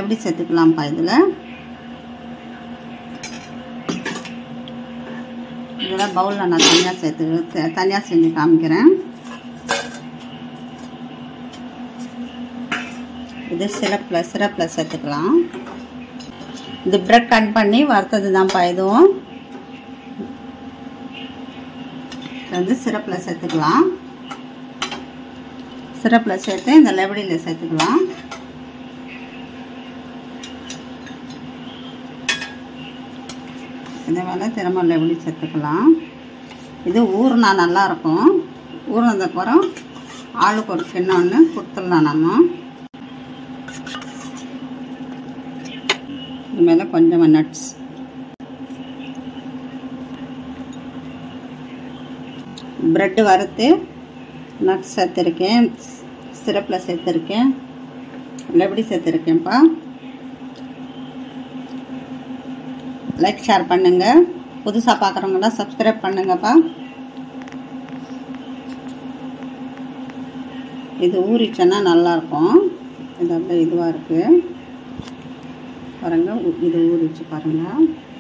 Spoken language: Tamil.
லெபடி சேர்த்துக்கலாம்ப்பா இதில் இதெல்லாம் பவுலில் நான் தனியாக சேர்த்து தனியாக செஞ்சு காமிக்கிறேன் இது சிரப்பில் சிரப்பில் சேர்த்துக்கலாம் இது பிரெட் கட் பண்ணி வறுத்தது தான்ப்பா இதுவும் இது வந்து சிரப்பில் சேர்த்துக்கலாம் சிரப்பில் சேர்த்து இந்த லெபடியில் சேர்த்துக்கலாம் இதை மேலே திரும்ப லெபடி சேர்த்துக்கலாம் இது ஊறுனா நல்லாயிருக்கும் ஊறினதுக்கப்புறம் ஆளுக்கு ஒரு கிண்ணம் ஒன்று கொடுத்துடலாம் நம்ம இது மேலே கொஞ்சமாக நட்ஸ் ப்ரெட்டு வறுத்து நட்ஸ் சேர்த்துருக்கேன் சிரப்பில் சேர்த்துருக்கேன் லெபடி சேர்த்துருக்கேன்ப்பா லைக் ஷேர் பண்ணுங்கள் புதுசாக பார்க்குறவங்களாம் சப்ஸ்கிரைப் பண்ணுங்கப்பா இது ஊறிச்சுன்னா நல்லாயிருக்கும் இது அப்படியே இதுவாக இருக்குது பாருங்கள் இது ஊறிச்சு பாருங்கள்